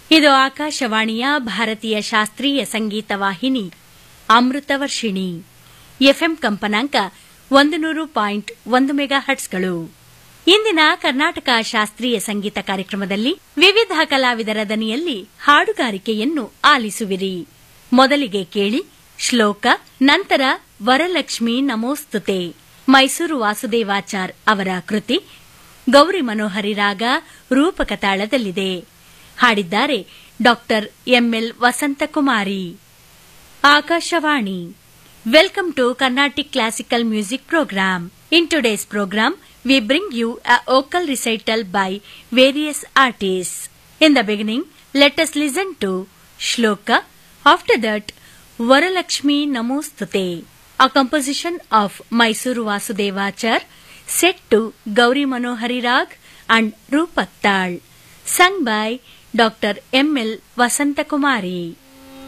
ಇದು ಆಕಾಶವಾಣಿಯ ಭಾರತೀಯ ಶಾಸ್ತ್ರೀಯ ಸಂಗೀತ ವಾಹಿನಿ ಅಮೃತವರ್ಷಿಣಿ ಎಫ್ಎಂ ಕಂಪನಾಂಕ ಒಂದು ನೂರು ಪಾಯಿಂಟ್ ಒಂದು ಮೆಗಾ ಹಟ್ಸ್ಗಳು ಇಂದಿನ ಕರ್ನಾಟಕ ಶಾಸ್ತ್ರೀಯ ಸಂಗೀತ ಕಾರ್ಯಕ್ರಮದಲ್ಲಿ ವಿವಿಧ ಕಲಾವಿದರ ದನಿಯಲ್ಲಿ ಹಾಡುಗಾರಿಕೆಯನ್ನು ಆಲಿಸುವಿರಿ ಮೊದಲಿಗೆ ಕೇಳಿ ಶ್ಲೋಕ ನಂತರ ವರಲಕ್ಷ್ಮಿ ನಮೋಸ್ತುತೆ ಮೈಸೂರು ವಾಸುದೇವಾಚಾರ್ ಅವರ ಕೃತಿ ಗೌರಿ ಮನೋಹರಿ ರಾಗ ರೂಪಕ ತಾಳದಲ್ಲಿದೆ ಹಾಡಿದ್ದಾರೆ doctor M L Vasanthakumari Akashvani welcome to Carnatic classical music programme in today's programme we bring you a vocal recital by various artist in the beginning let us listen to shloka after that Varalakshmi Namostute a composition of Mysore Vasudevachar set to Gowri Manohari raag and Rupak taal sung by Dr. M.L. Vasantakumari.